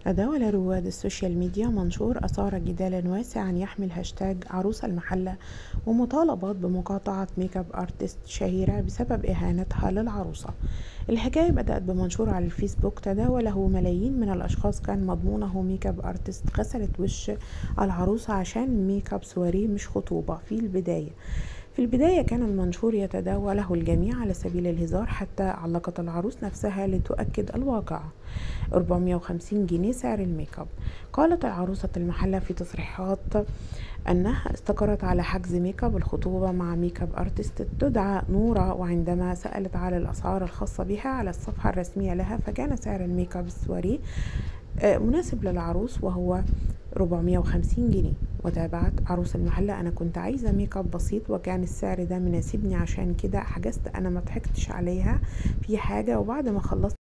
تداول رواد السوشيال ميديا منشور أثار جدالا واسعا يحمل هاشتاج عروس المحلة ومطالبات بمقاطعة ميك اب ارتست شهيرة بسبب إهانتها للعروسة الحكاية بدأت بمنشور على الفيسبوك تداوله ملايين من الأشخاص كان مضمونه ميك اب ارتست غسلت وش العروسة عشان ميك اب سواريه مش خطوبة في البداية في البداية كان المنشور يتداوله الجميع على سبيل الهزار حتى علقت العروس نفسها لتؤكد الواقع 450 جنيه سعر الميك اب قالت العروسة المحلة في تصريحات أنها استقرت على حجز ميك اب الخطوبة مع ميك اب ارتست تدعى نورة وعندما سألت على الأسعار الخاصة بها على الصفحة الرسمية لها فكان سعر الميك اب السواري آه، مناسب للعروس وهو 450 جنيه وتابعت عروس المحلة أنا كنت عايزة ميك اب بسيط وكان السعر ده مناسبني عشان كده حجزت أنا ما ضحكتش عليها في حاجة وبعد ما خلصت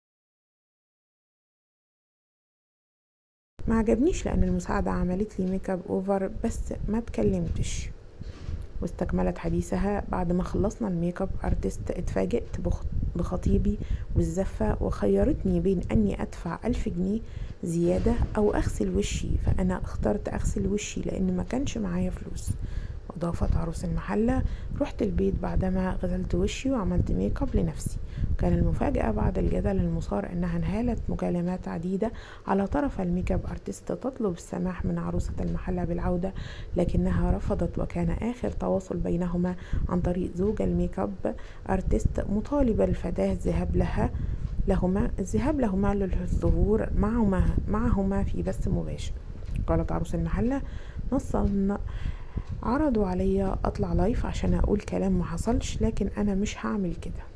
ما عجبنيش لأن المساعدة عملت لي ميك اب اوفر بس ما اتكلمتش واستكملت حديثها بعد ما خلصنا الميك اب ارتست اتفاجئت بخطيبي والزفة وخيرتني بين اني ادفع الف جنيه زيادة او اغسل وشي فانا اخترت اغسل وشي لان ما كانش معايا فلوس أضافت عروس المحلة رحت البيت بعدما غسلت وشي وعملت ميك اب لنفسي كان المفاجأة بعد الجدل المثار أنها انهالت مكالمات عديدة على طرف الميك اب ارتست تطلب السماح من عروسة المحلة بالعودة لكنها رفضت وكان آخر تواصل بينهما عن طريق زوج الميك اب ارتست مطالبة الفتاة الذهاب لها لهما الذهاب لهما للظهور معهما معهما في بث مباشر قالت عروس المحلة نصا عرضوا عليا اطلع لايف عشان اقول كلام ما حصلش لكن انا مش هعمل كده